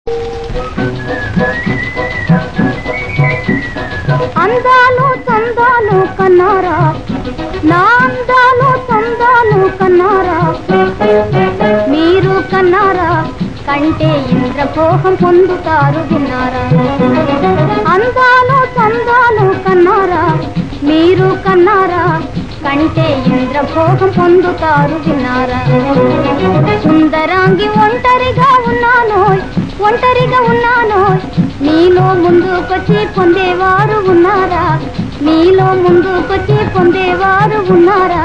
అందాలు చందాలు కన్నారా నా అందాలు చందాలు కన్నారా మీరు కన్నారా కంటే ఇంద్రపోహం పొందుతారు విన్నారా అందాలు చందాలు కన్నారా మీరు కన్నారా కంటే ఇంద్రభోగం పొందుతారు విన్నారా సుందరాంగి ఒంటరిగా ఉన్నాను ఒంటరిగా ఉన్నాను మీలో ముందుకొచ్చి పొందేవారు ఉన్నారా మీలో ముందుకొచ్చి పొందేవారు ఉన్నారా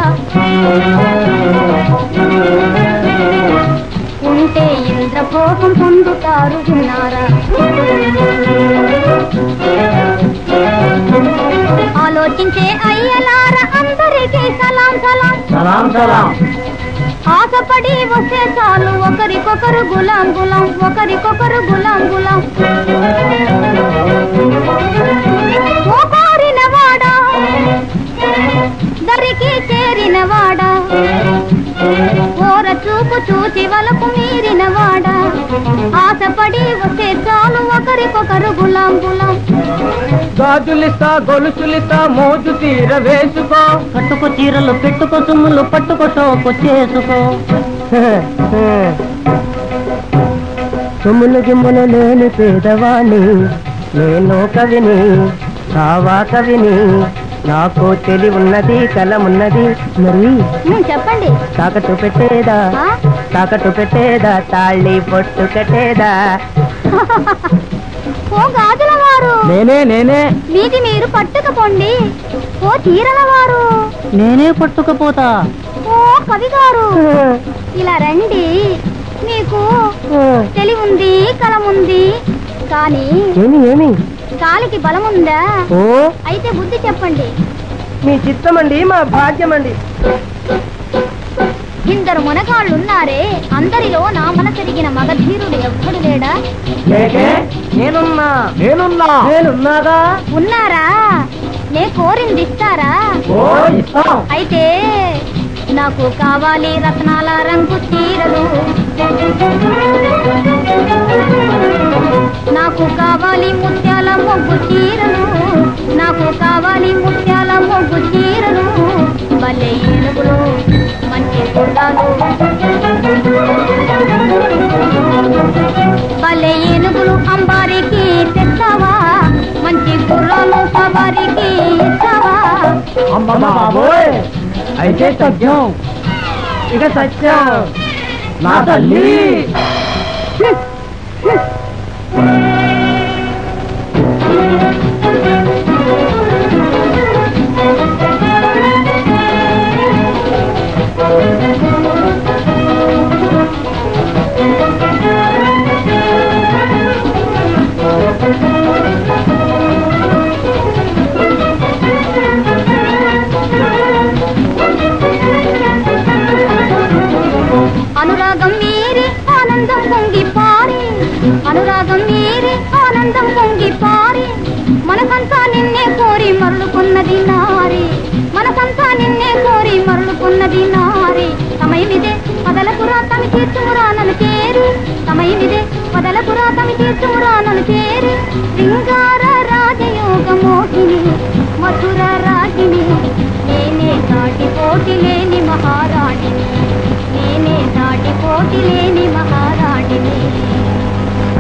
ఉంటే ఇంద్రభోగం పొందుతారు విన్నారా ఆలోచించే అయ్యలార అందరికీ సలాం సలాం సలాం సలాం ఆశపడి వస్తే చాలు ఒకరికొకరు గులాం గులాం ఒకరికొకరు గులాం గులాం ఓ కోరిన వాడా దరికి చేరిన వాడా ఓర చూపు చూచి వలకు మీరిన వాడా ఆశపడి వస్తే చాలు ఒకరికొకరు గులాం గులాం గాజులిస్తా గొలుసులిస్తా మోజు తీర వేసుకో కట్టుకో చీరలు పెట్టుకో సుమ్ములు పట్టుకో షోకు చేసుకో సొమ్ములు గిమ్ములు లేని పేదవాణ్ణి నేను కవిని కావా కవిని నాకు తెలివి ఉన్నది కలమున్నది మరి ఉమ్, చెప్పండి తాకట్టు పెట్టేదా ఆ? తాకట్టు పెట్టేదా తాళి పొట్టు కట్టేదా ఓ గాజుల వారు నేనే నేనే మీది మీరు పట్టుకపోండి ఓ చీరల వారు నేనే పట్టుకపోతా ఓ కవి గారు ఇలా రండి మీకు తెలివి ఉంది కలముంది కానీ ఏమి ఏమి కాలికి బలముందా ఓ అయితే బుద్ధి చెప్పండి మీ చిత్తమండి మా భాగ్యమండి ఇద్దరు మునగాళ్ళున్నారే అందరిలో నా మనసెరిగిన మగధీరుడు ఎవ్వడు లేడా లేకే నేనున్నా నేనున్నా నేనున్నాగా ఉన్నారా నే కోరింది ఇస్తారా ఓ ఇస్తాం అయితే నాకు కావాలి రత్నాల రంగు చీరలు నాకు కావాలి ముత్యాల మొగ్గు చీరలు నాకు కావాలి ముత్యాల మొగ్గు చీరలు భలే ఏనుగులు మంచి గుర్రాలు భలే ఏనుగులు అంబారికి తెస్తావా మంచి గుర్రాలు సవారికి ఇస్తావా అమ్మ బాబోయ్ అయితే సత్యం ఇక సత్యం నా తల్లి అనురాగం మీరి ఆనందం పొంగి పారి అనురాగం మీరి ఆనందం పొంగి పారి మనసంతా నిన్నే కోరి మరలుకున్నది నారి మనసంతా నిన్నే కోరి మరలుకున్నది నారి సమయమిదే పదలకురా తమి తీర్చుమురా నన్ను చేరి సమయమిదే పదలకురా తమి తీర్చుమురా నన్ను చేరి శృంగార రాజయోగ మోహిని మధుర రాగిని నేనే సాటి పోటీ లేని మహారాణిని నేనే సాటి పోటీ లేని